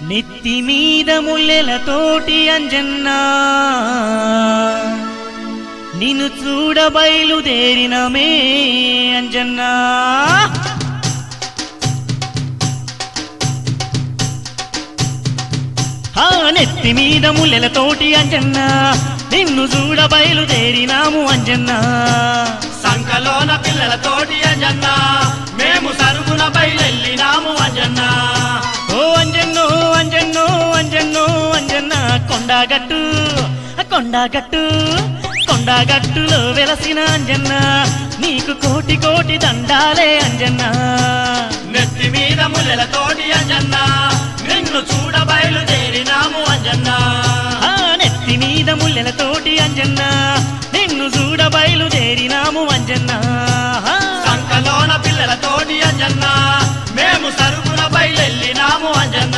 నెత్తి మీద ముల్లెలతోటి అంజన్నా నిన్ను చూడ బయలుదేరినమే అంజన్నా ఆ నెత్తి మీద ముల్లెలతోటి అంజన్నా నిన్ను చూడ బయలుదేరినాము అంజన్నా సంకలోన పిల్లలతోటి అంజన్న మేము సరుగున బయలెళ్ళినాము అంజన్న ఓ అంజన్నో అంజన్నో అంజన్నో అంజన్న కొండగట్టు కొండగట్టు కొండగట్టులో వెలసిన అంజన్న నీకు కోటి కోటి దండాలే అంజన్న నెత్తి మీద ముల్లెలతోటి అంజన్న నిన్ను చూడ బయలుదేరినాము అంజన్న ఆ నెత్తి మీద ముల్లెలతోటి అంజన్న నిన్ను చూడ బయలుదేరినాము అంజన్న ఆ, సంకలోన పిల్లలతోటి అంజన్న మేము సరుగున బయలెళ్ళినాము అంజన్న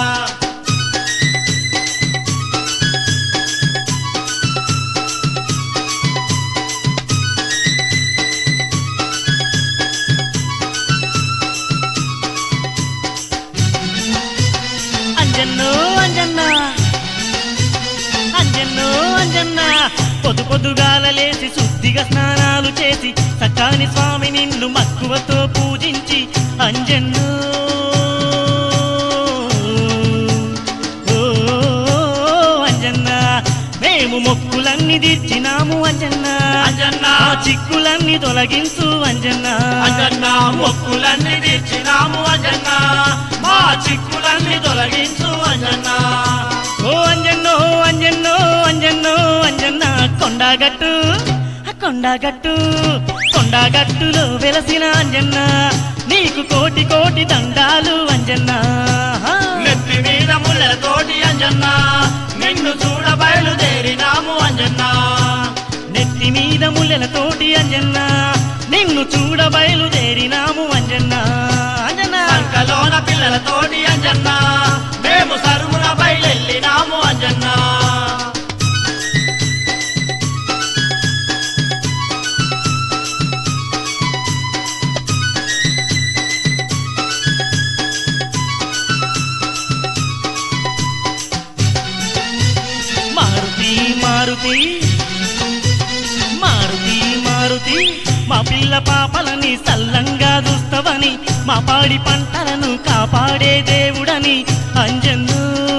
అంజన్నో అంజన్న అంజన్నో అంజన్న పొద్దు పొద్దుగాల లేచి శుద్ధిగా స్నానాలు చేసి సకాని స్వామి నిన్ను మక్కువతో పూజించి అంజన్నో ఓ అంజన్న మేము మొక్కులన్నీ తీర్చినాము అంజన్న అంజన్న. ఆ చిక్కులన్నీ తొలగించు అంజన్న అంజన్న మొక్కులన్నీ తీర్చినాము అంజన్న మా చిక్కులన్నీ తొలగించు అంజన్న ఓ అంజన్నో అంజన్నో అంజన్నో అంజన్న కొండగట్టు ఆ కొండగట్టు కొండగట్టులో వెలసిన అంజన్న నీకు కోటి కోటి దండాలు అంజన్న నెత్తి మీద ముళ్ళతోటి అంజన్న నిన్ను చూడ బయలుదేరినాము అంజన్న నెత్తి మీద ముల్లెలతోటి అంజన్న నిన్ను చూడ బయలుదేరినాము అంజన్న అంజన్న సంకలోన పిల్లలతోటి అంజన్న మేము సరువున బయలెళ్ళినాము అంజన్న మారుతి మారుతి మారుతి మారుతి మా పిల్ల పాపలని సల్లంగా చూస్తావని మా పాడి పంటలను కాపాడే దేవుడని అంజన్ను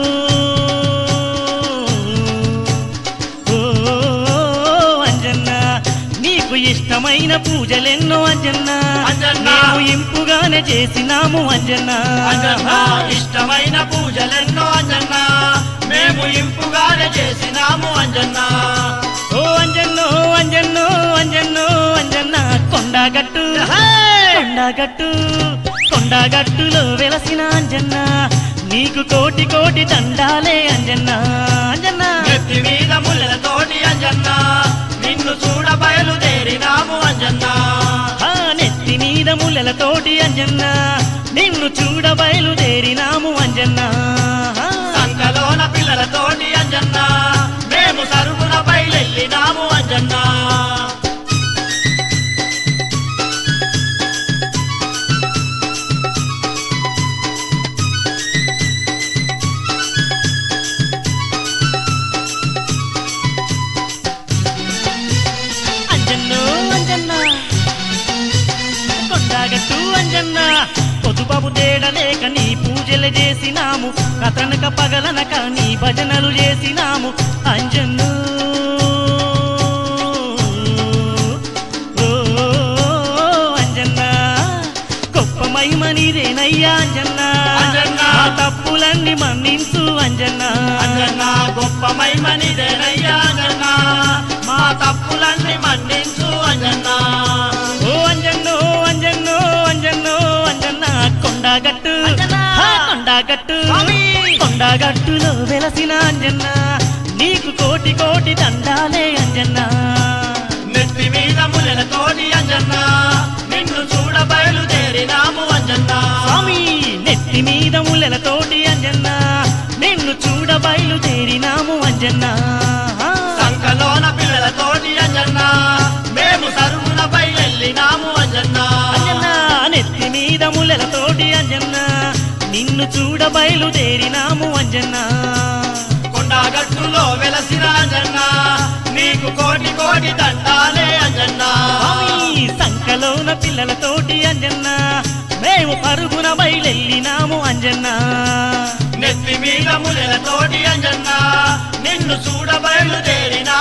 ఓ అంజన్న నీకు ఇష్టమైన పూజలెన్నో అంజన్న అంజన్న. మేము ఇంపుగానే చేసినాము అంజన్న అంజన్న ఇష్టమైన పూజలెన్నో అంజన్న మేము ఇంపుగానే చేసినాము అంజన్న ఓ అంజన్నో అంజన్నో అంజన్నో అంజన్న కొండగట్టు కొండగట్టు కొండగట్టులో వెలసిన అంజన్న నీకు కోటి కోటి దండాలే అంజన్న అంజన్న నెత్తి మీద ముళ్ళతోటి అంజన్న నిన్ను చూడ బయలుదేరినాము అంజన్న ఆ నెత్తి మీద ముల్లెలతోటి అంజన్న నిన్ను చూడ బయలుదేరినాము అంజన్న సంకలోన పిల్లలతోటి అంజన్న మేము సరుగున బయలెళ్ళినాము అంజన్న అంజన్నో అంజన్న కొండగట్టు అంజన్న పొదుబాబు తేడలేక నీ పూజలు చేసినాము కథనక పగలనక నీ భజనలు చేసినాము అంజన్ను ఓ అంజన్న గొప్ప మహిమ నీదేనయ్యా అంజన్న అంజన్న. ఆ తప్పులన్నీ మన్నించు అంజన్న అంజన్న గొప్ప మైమనిదేనయ్యా అంజన్న మా తప్పులన్నీ మన్నించు అంజన్న ఓ అంజన్నో అంజన్నో అంజన్నో అంజన్న కొండగట్టు అంజన్న. ఆ కొండగట్టు స్వామి. కొండగట్టులో వెలసిన అంజన్న నీకు కోటి కోటి దండాలే అంజన్న నెత్తి మీద ముళ్ళతోటి అంజన్న నిన్ను చూడ బయలుదేరినాము అంజన్న స్వామి నెత్తి మీద ముల్లెలతోటి అంజన్న నిన్ను చూడ బయలుదేరినాము అంజన్న సంకలోన పిల్లలతోటి అంజన్న మేము సరుగున బయలెళ్ళినాము అంజన్న అంజన్న నెత్తి మీద ముల్లెలతోటి అంజన్న నీ నిన్ను చూడ బయలుదేరినాము అంజన్న కొండగట్టులో వెలసిన అంజన్న నీకు కోటి కోటి దండాలే అంజన్న స్వామి సంకలోన పిల్లలతోటి అంజన్న మేము పరుగున బయలెళ్ళినాము అంజన్న నెత్తి మీద ములెలతోటి అంజన్న నిన్ను చూడ బయలుదేరిన